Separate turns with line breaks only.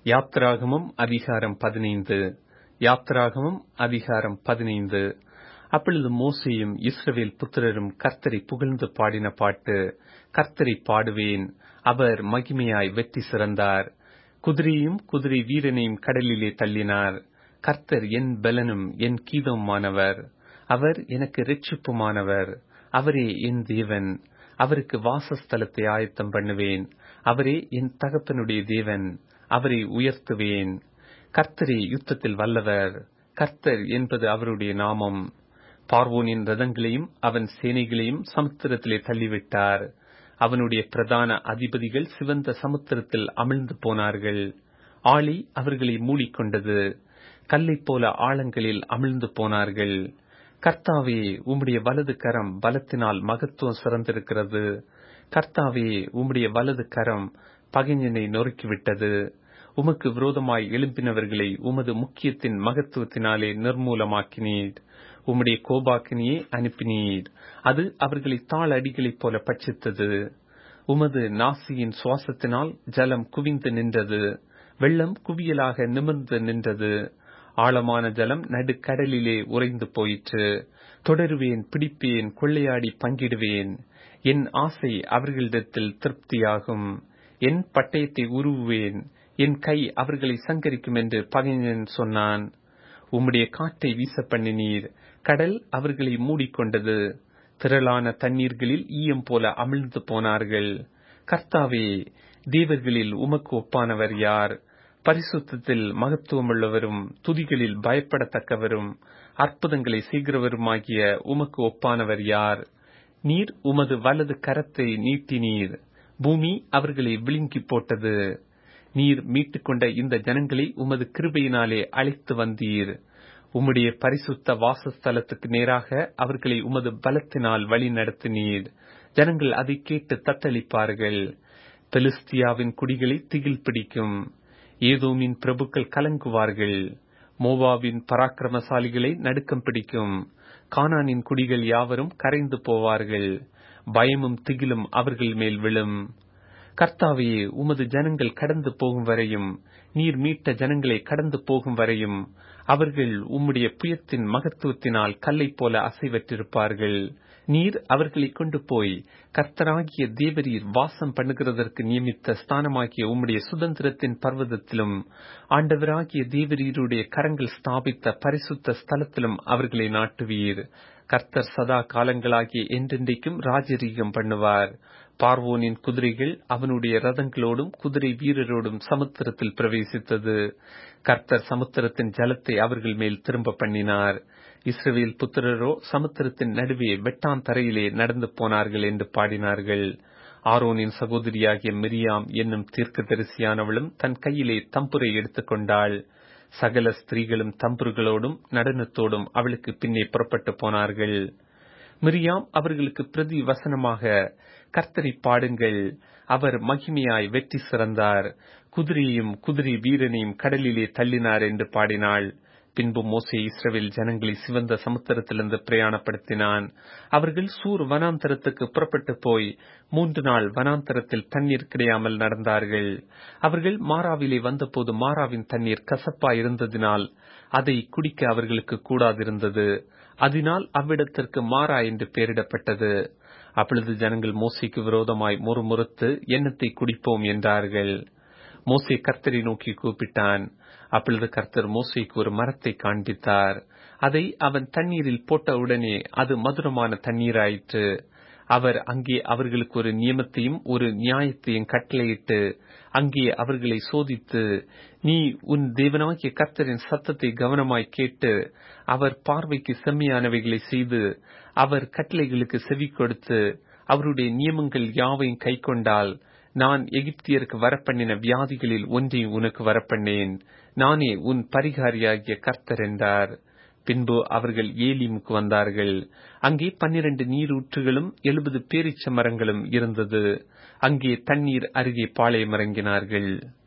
யாத்ராகமம் அதிகாரம் பதினைந்து யாத்ராகமம் அதிகாரம் பதினைந்து அப்பொழுது மோசேயும் இஸ்ரவேல் புத்திரரும் கர்த்தரை புகழ்ந்து பாடின பாட்டு கர்த்தரை பாடுவேன் அவர் மகிமையாய் வெற்றி சிறந்தார் குதிரையும் குதிரை வீரனையும் கடலிலே தள்ளினார் கர்த்தர் என் பலனும் என் கீதமுமானவர் அவர் எனக்கு இரட்சிப்புமானவர் அவரே என் தேவன் அவருக்கு வாசஸ்தலத்தை ஆயத்தம் பண்ணுவேன் அவரே என் தகப்பனுடைய தேவன் அவரை உயர்த்துவேன் கர்த்தரே யுத்தத்தில் வல்லவர் கர்த்தர் என்பது அவருடைய நாமம் பார்வோனின் ரதங்களையும் அவன் சேனைகளையும் சமுத்திரத்திலே தள்ளிவிட்டார் அவனுடைய பிரதான அதிபதிகள் சிவந்த சமுத்திரத்தில் அமிழ்ந்து போனார்கள் ஆளி அவர்களை மூடிக்கொண்டது கல்லைப் போல ஆழங்களில் அமிழ்ந்து போனார்கள் கர்த்தாவே உம்முடைய வலது கரம் பலத்தினால் மகத்துவம் சிறந்திருக்கிறது கர்த்தாவே உம்முடைய வலது கரம் பகைஞனை நொறுக்கிவிட்டது உமக்கு விரோதமாய் எழும்பினவர்களை உமது முக்கியத்தின் மகத்துவத்தினாலே நிர்மூலமாக்கினீர் உம்முடைய கோபாக்கினியே அனுப்பினீர் அது அவர்களை தாழ் அடிகளைப் போல பட்சித்தது உமது நாசியின் சுவாசத்தினால் ஜலம் குவிந்து நின்றது வெள்ளம் குவியலாக நிமிர்ந்து நின்றது ஆழமான ஜலம் நடுக்கடலிலே உறைந்து போயிற்று தொடருவேன் பிடிப்பேன் கொள்ளையாடி பங்கிடுவேன் என் ஆசை அவர்களிடத்தில் திருப்தியாகும் என் பட்டயத்தை உருவுவேன் என் கை அவர்களை சங்கரிக்கும் என்று பகைஞன் சொன்னான் உம்முடைய காற்றை வீச பண்ணினீர் கடல் அவர்களை மூடிக்கொண்டது திரளான தண்ணீர்களில் ஈயம் போல அமிழ்ந்து போனார்கள் கர்த்தாவே தேவர்களில் உமக்கு ஒப்பானவர் யார் பரிசுத்தத்தில் மகத்துவமுள்ளவரும் துதிகளில் பயப்படத்தக்கவரும் அற்புதங்களை செய்கிறவருமாகிய உமக்கு ஒப்பானவர் யார் நீர் உமது வலது கரத்தை நீட்டினீர் பூமி அவர்களை விழுங்கி போட்டது நீர் மீட்டுக்கொண்ட இந்த ஜனங்களை உமது கிருபையினாலே அழைத்து வந்தீர் உம்முடைய பரிசுத்த வாசஸ்தலத்துக்கு நேராக அவர்களை உமது பலத்தினால் வழி நடத்தினீர் ஜனங்கள் அதை கேட்டு தத்தளிப்பார்கள் பெலிஸ்தியாவின் குடிகளை திகில் பிடிக்கும் ஏதோமின் பிரபுக்கள் கலங்குவார்கள் மோவாவின் பராக்கிரமசாலிகளை நடுக்கம் பிடிக்கும் கானானின் குடிகள் யாவரும் கரைந்து போவார்கள் பயமும் திகிலும் அவர்கள் மேல் விழும் கர்த்தாவே உமது ஜனங்கள் கடந்து போகும் வரையும் நீர் மீட்ட ஜனங்களை கடந்து போகும் வரையும் அவர்கள் உம்முடைய புயத்தின் மகத்துவத்தினால் கல்லை போல அசைவற்றிருப்பார்கள் நீர் அவர்களை கொண்டு போய் கர்த்தராகிய தேவரீர் வாசம் பண்ணுகிறதற்கு நியமித்த ஸ்தானமாகிய உம்முடைய சுதந்திரத்தின் பர்வதத்திலும் ஆண்டவராகிய தேவரீருடைய கரங்கள் ஸ்தாபித்த பரிசுத்த ஸ்தலத்திலும் அவர்களை நாட்டுவீர் கர்த்தர் சதா காலங்களாகிய என்றென்றைக்கும் ராஜரீகம் பண்ணுவார் பார்வோனின் குதிரைகள் அவனுடைய ரதங்களோடும் குதிரை வீரரோடும் சமுத்திரத்தில் பிரவேசித்தது கர்த்தர் சமுத்திரத்தின் ஜலத்தை அவர்கள் மேல் திரும்ப பண்ணினார் இஸ்ரவேல் புத்திரரோ சமுத்திரத்தின் நடுவே வெட்டான் தரையிலே நடந்து போனார்கள் என்று பாடினார்கள் ஆரோனின் சகோதரியாகிய மிரியாம் என்னும் தீர்க்க தரிசியானவளும் தன் கையிலே தம்புரை எடுத்துக்கொண்டாள் சகல ஸ்திரீகளும் தம்புர்களோடும் நடனத்தோடும் அவளுக்கு பின்னே புறப்பட்டு போனார்கள் மிரியாம் அவர்களுக்கு பிரதி வசனமாக கர்த்தரை பாடுங்கள் அவர் மகிமையாய் வெற்றி சிறந்தார் குதிரையும் குதிரை வீரனையும் கடலிலே தள்ளினார் என்று பாடினாள் பின்பு மோசே இஸ்ரவேல் ஜனங்களை சிவந்த சமுத்திரத்திலிருந்து பிரயாணப்படுத்தினான் அவர்கள் சூர் வனாந்தரத்துக்கு புறப்பட்டு போய் மூன்று நாள் வனாந்தரத்தில் தண்ணீர் கிடையாமல் நடந்தார்கள் அவர்கள் மாறாவிலே வந்தபோது மாறாவின் தண்ணீர் கசப்பா இருந்ததினால் அதை குடிக்க அவர்களுக்கு கூடாதிருந்தது அதனால் அவ்விடத்திற்கு மாறா என்று பெயரிடப்பட்டது அப்பொழுது ஜனங்கள் மோசைக்கு விரோதமாய் முறுமுறுத்து எண்ணத்தை குடிப்போம் என்றார்கள் மோசே கர்த்தரை நோக்கி கூப்பிட்டான் அப்பொழுது கர்த்தர் மோசைக்கு ஒரு மரத்தை காண்பித்தார் அதை அவன் தண்ணீரில் போட்ட உடனே அது மதுரமான தண்ணீராயிற்று அவர் அங்கே அவர்களுக்கு ஒரு நியமத்தையும் ஒரு நியாயத்தையும் கட்டளையிட்டு அங்கே அவர்களை சோதித்து நீ உன் தேவனாகிய கர்த்தரின் சத்தத்தை கவனமாய் கேட்டு அவர் பார்வைக்கு செம்மையானவைகளை செய்து அவர் கட்டளைகளுக்கு செவி கொடுத்து அவருடைய நியமங்கள் யாவையும் கை கொண்டால் நான் எகிப்தியருக்கு வரப்பண்ணின வியாதிகளில் ஒன்றை உனக்கு வரப்பண்ணேன் நானே உன் பரிகாரியாகிய கர்த்தர் என்றார் பின்பு அவர்கள் ஏலிமுக்கு வந்தார்கள் அங்கே பன்னிரண்டு நீரூற்றுகளும் எழுபது பேரிச்ச மரங்களும் இருந்தது அங்கே தண்ணீர் அருகே பாளையம் இறங்கினார்கள்